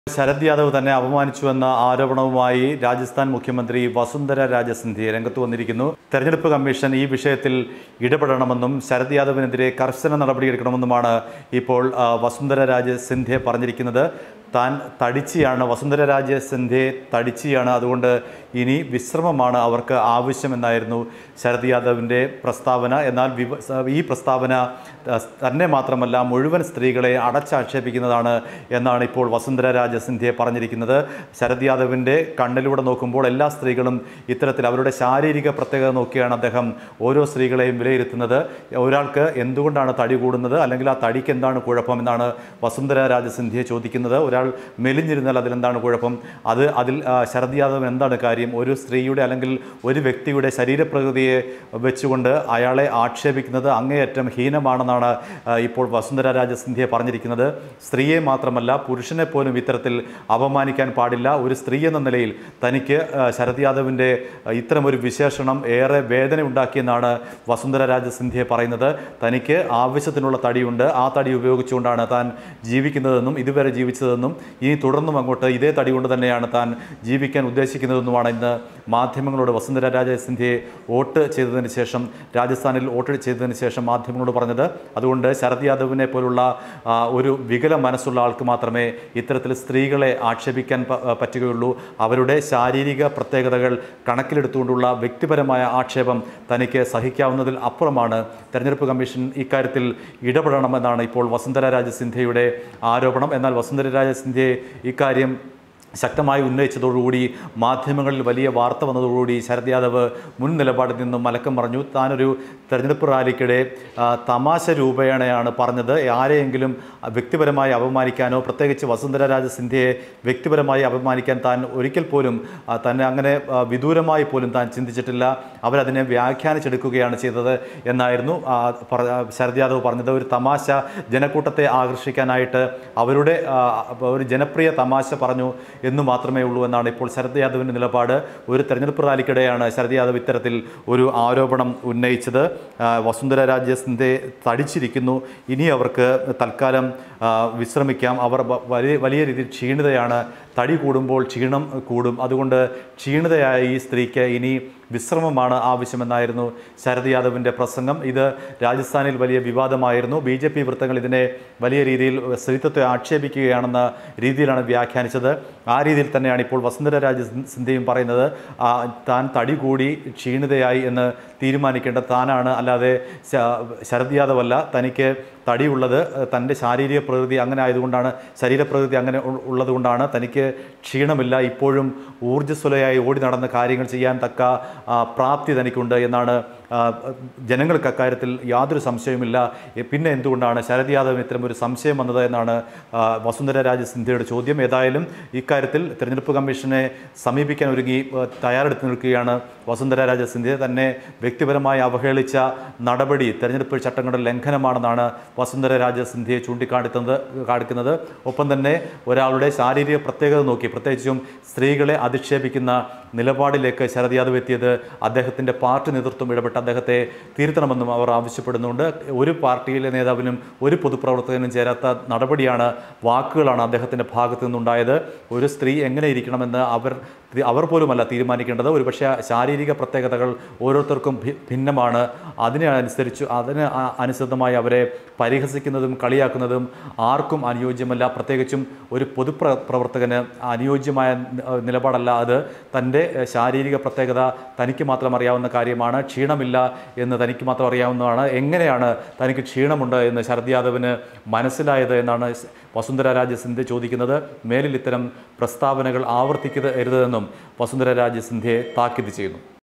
ശരത് യാദവ് തന്നെ അപമാനിച്ചുവെന്ന ആരോപണവുമായി രാജസ്ഥാൻ മുഖ്യമന്ത്രി വസുന്ധര രാജ സിന്ധ്യ രംഗത്ത് വന്നിരിക്കുന്നു തെരഞ്ഞെടുപ്പ് കമ്മീഷൻ ഈ വിഷയത്തിൽ ഇടപെടണമെന്നും ശരത് യാദവിനെതിരെ കർശന നടപടിയെടുക്കണമെന്നുമാണ് ഇപ്പോൾ ആ, വസുന്ധര രാജ സിന്ധ്യ പറഞ്ഞിരിക്കുന്നത് താൻ തടിച്ചിയാണ് വസുന്ധര രാജ സിന്ധ്യയെ തടിച്ചിയാണ് അതുകൊണ്ട് ഇനി വിശ്രമമാണ് അവർക്ക് ആവശ്യമെന്നായിരുന്നു ശരത് യാദവിൻ്റെ പ്രസ്താവന എന്നാൽ വിവ ഈ പ്രസ്താവന ആ, തന്നെ മാത്രമല്ല മുഴുവൻ സ്ത്രീകളെ അടച്ചാക്ഷേപിക്കുന്നതാണ് എന്നാണ് ഇപ്പോൾ വസുന്ധര രാജ സിന്ധ്യ പറഞ്ഞിരിക്കുന്നത് ശരത് യാദവിൻ്റെ കണ്ണിലൂടെ നോക്കുമ്പോൾ എല്ലാ സ്ത്രീകളും ഇത്തരത്തിൽ അവരുടെ ശാരീരിക പ്രത്യേകത നോക്കിയാണ് അദ്ദേഹം ഓരോ സ്ത്രീകളെയും വിലയിരുത്തുന്നത് ഒരാൾക്ക് എന്തുകൊണ്ടാണ് തടി കൂടുന്നത് അല്ലെങ്കിൽ ആ തടിക്ക് എന്താണ് കുഴപ്പം എന്നാണ് വസുന്ധര രാജ സിന്ധ്യ ചോദിക്കുന്നത് ഒരാൾ മെലിഞ്ഞിരുന്നാൽ അതിലെന്താണ് കുഴപ്പം അത് അതിൽ ആ, ശരത് യാദവ് എന്താണ് കാര്യം ഒരു സ്ത്രീയുടെ അല്ലെങ്കിൽ ഒരു വ്യക്തിയുടെ ശരീരപ്രകൃതിയെ വെച്ചുകൊണ്ട് അയാളെ ആക്ഷേപിക്കുന്നത് അങ്ങേയറ്റം ഹീനമാണെന്നാണ് ആ, ഇപ്പോൾ വസുന്ധര രാജ സിന്ധ്യ പറഞ്ഞിരിക്കുന്നത് സ്ത്രീയെ മാത്രമല്ല പുരുഷനെ പോലും ഇത്തരത്തിൽ അപമാനിക്കാൻ പാടില്ല ഒരു സ്ത്രീ എന്ന നിലയിൽ തനിക്ക് ആ, ശരത് യാദവിൻ്റെ ആ, ഇത്തരമൊരു വിശേഷണം ഏറെ വേദന ഉണ്ടാക്കിയെന്നാണ് വസുന്ധര രാജ സിന്ധ്യ പറയുന്നത് തനിക്ക് ആവശ്യത്തിനുള്ള തടിയുണ്ട് ആ തടി ഉപയോഗിച്ചുകൊണ്ടാണ് താൻ ജീവിക്കുന്നതെന്നും ഇതുവരെ ജീവിച്ചതെന്നും ഇനി തുടർന്നും അങ്ങോട്ട് ഇതേ തടി കൊണ്ട് തന്നെയാണ് താൻ ജീവിക്കാൻ ഉദ്ദേശിക്കുന്നതെന്നുമാണ് ഇന്ന് മാധ്യമങ്ങളോട് വസുന്ധര രാജ സിന്ധ്യയെ വോട്ട് ചെയ്തതിന് ശേഷം രാജസ്ഥാനിൽ വോട്ട് ചെയ്തതിന് ശേഷം മാധ്യമങ്ങളോട് പറഞ്ഞത് അതുകൊണ്ട് ശരത് യാദവിനെ പോലുള്ള ആ, ഒരു വികല മനസ്സുള്ള ആൾക്ക് മാത്രമേ ഇത്തരത്തിൽ സ്ത്രീകളെ ആക്ഷേപിക്കാൻ പ- പറ്റുകയുള്ളൂ അവരുടെ ശാരീരിക പ്രത്യേകതകൾ കണക്കിലെടുത്തുകൊണ്ടുള്ള വ്യക്തിപരമായ ആക്ഷേപം തനിക്ക് സഹിക്കാവുന്നതിൽ അപ്പുറമാണ് തെരഞ്ഞെടുപ്പ് കമ്മീഷൻ ഇക്കാര്യത്തിൽ ഇടപെടണമെന്നാണ് ഇപ്പോൾ വസുന്ധര രാജ സിന്ധ്യയുടെ ആരോപണം എന്നാൽ വസുന്ധര രാജ സിന്ധ്യയെ ഇക്കാര്യം ശക്തമായി ഉന്നയിച്ചതോടുകൂടി മാധ്യമങ്ങളിൽ വലിയ വാർത്ത വന്നതോടുകൂടി ശരത് യാദവ് മുൻ നിലപാടിൽ നിന്നും മലക്കം പറഞ്ഞു താനൊരു തെരഞ്ഞെടുപ്പ് റാലിക്കിടെ ആ, തമാശ രൂപേണയാണ് പറഞ്ഞത് ആരെയെങ്കിലും വ്യക്തിപരമായി അപമാനിക്കാനോ പ്രത്യേകിച്ച് വസുന്ധര രാജ സിന്ധ്യയെ വ്യക്തിപരമായി അപമാനിക്കാൻ താൻ ഒരിക്കൽ പോലും ആ, തന്നെ അങ്ങനെ ആ, വിദൂരമായി പോലും താൻ ചിന്തിച്ചിട്ടില്ല അവരതിനെ വ്യാഖ്യാനിച്ചെടുക്കുകയാണ് ചെയ്തത് എന്നായിരുന്നു ആ, പറ- ശരത് യാദവ് പറഞ്ഞത് ഒരു തമാശ ജനക്കൂട്ടത്തെ ആകർഷിക്കാനായിട്ട് അവരുടെ ആ, ഒരു ജനപ്രിയ തമാശ പറഞ്ഞു എന്ന് മാത്രമേ ഉള്ളൂ എന്നാണ് ഇപ്പോൾ ശരത് യാദവിൻ്റെ നിലപാട് ഒരു തെരഞ്ഞെടുപ്പ് റാലിക്കിടെയാണ് ശരത് യാദവ് ഇത്തരത്തിൽ ഒരു ആരോപണം ഉന്നയിച്ചത് ആ, വസുന്ധര രാജ സിന്ധ്യ തടിച്ചിരിക്കുന്നു ഇനി അവർക്ക് തൽക്കാലം ആ, വിശ്രമിക്കാം അവർ വ- വലിയ വലിയ രീതിയിൽ ക്ഷീണിതയാണ് തടി കൂടുമ്പോൾ ക്ഷീണം കൂടും അതുകൊണ്ട് ക്ഷീണിതയായ ഈ സ്ത്രീക്ക് ഇനി വിശ്രമമാണ് ആവശ്യമെന്നായിരുന്നു ശരത് യാദവിൻ്റെ പ്രസംഗം ഇത് രാജസ്ഥാനിൽ വലിയ വിവാദമായിരുന്നു ബി ജെ പി വൃത്തങ്ങൾ ഇതിനെ വലിയ രീതിയിൽ സ്ത്രീത്വത്തെ ആക്ഷേപിക്കുകയാണെന്ന രീതിയിലാണ് വ്യാഖ്യാനിച്ചത് ആ രീതിയിൽ തന്നെയാണ് ഇപ്പോൾ വസുന്ധര രാജ സിന്ധ്യയും പറയുന്നത് ആ, താൻ തടി കൂടി ക്ഷീണിതയായി എന്ന് തീരുമാനിക്കേണ്ട താനാണ് അല്ലാതെ ശ- ശരത് യാദവ് അല്ല തനിക്ക് തടിയുള്ളത് ഏഹ്, തൻ്റെ ശാരീരിക പ്രകൃതി അങ്ങനെ ആയതുകൊണ്ടാണ് ശരീരപ്രകൃതി അങ്ങനെ ഉ- ഉള്ളതുകൊണ്ടാണ് തനിക്ക് ക്ഷീണമില്ല ഇപ്പോഴും ഊർജ്ജസ്വലയായി ഓടി നടന്ന് കാര്യങ്ങൾ ചെയ്യാൻ തക്ക ആ, പ്രാപ്തി തനിക്കുണ്ട് എന്നാണ് ആ, ജനങ്ങൾക്ക് അക്കാര്യത്തിൽ യാതൊരു സംശയവുമില്ല എ, പിന്നെ എന്തുകൊണ്ടാണ് ശരത് യാദവിന് ഇത്തരം ഒരു സംശയം വന്നത് എന്നാണ് ആ, വസുന്ധര രാജ സിന്ധ്യയുടെ ചോദ്യം ഏതായാലും ഇക്കാര്യത്തിൽ തെരഞ്ഞെടുപ്പ് കമ്മീഷനെ സമീപിക്കാൻ ഒരുങ്ങി ആ, തയ്യാറെടുത്ത് നിൽക്കുകയാണ് വസുന്ധര രാജ സിന്ധ്യ തന്നെ വ്യക്തിപരമായി അവഹേളിച്ച നടപടി തെരഞ്ഞെടുപ്പ് ചട്ടങ്ങളുടെ ലംഘനമാണെന്നാണ് വസുന്ധര രാജ സിന്ധ്യയെ ചൂണ്ടിക്കാണിക്കുന്നത് കാണിക്കുന്നത് ഒപ്പം തന്നെ ഒരാളുടെ ശാരീരിക പ്രത്യേകത നോക്കി പ്രത്യേകിച്ചും സ്ത്രീകളെ അധിക്ഷേപിക്കുന്ന നിലപാടിലേക്ക് ശരത് യാദവ് എത്തിയത് അദ്ദേഹത്തിൻ്റെ പാർട്ടി നേതൃത്വം ഇടപെട്ട് അദ്ദേഹത്തെ തിരുത്തണമെന്നും അവർ ആവശ്യപ്പെടുന്നുണ്ട് ഒരു പാർട്ടിയിലെ നേതാവിനും ഒരു പൊതുപ്രവർത്തകനും ചേരാത്ത നടപടിയാണ് വാക്കുകളാണ് അദ്ദേഹത്തിൻ്റെ ഭാഗത്തു നിന്നുണ്ടായത് ഒരു സ്ത്രീ എങ്ങനെ ഇരിക്കണമെന്ന് അവർ അവർ പോലുമല്ല തീരുമാനിക്കേണ്ടത് ഒരുപക്ഷെ ശാരീരിക പ്രത്യേകതകൾ ഓരോരുത്തർക്കും ഭി- ഭിന്നമാണ് അതിനെ അനുസരിച്ച് അതിന് ആ- അനുസൃതമായി അവരെ പരിഹസിക്കുന്നതും കളിയാക്കുന്നതും ആർക്കും അനുയോജ്യമല്ല പ്രത്യേകിച്ചും ഒരു പൊതുപ്ര പ്രവർത്തകന് അനുയോജ്യമായ ന- നിലപാടല്ല അത് തൻ്റെ എഹ്, ശാരീരിക പ്രത്യേകത തനിക്ക് മാത്രം അറിയാവുന്ന കാര്യമാണ് ക്ഷീണമില്ല എന്ന് തനിക്ക് മാത്രം അറിയാവുന്നതാണ് എങ്ങനെയാണ് തനിക്ക് ക്ഷീണമുണ്ട് എന്ന് ശരത് യാദവിന് മനസ്സിലായത് എന്നാണ് സ് വസുന്ധര രാജ സിന്ധ്യ ചോദിക്കുന്നത് മേലിൽ ഇത്തരം പ്രസ്താവനകൾ ആവർത്തിക്കരുതെന്നും വസുന്ധര രാജ സിന്ധ്യയെ താക്കീത് ചെയ്യുന്നു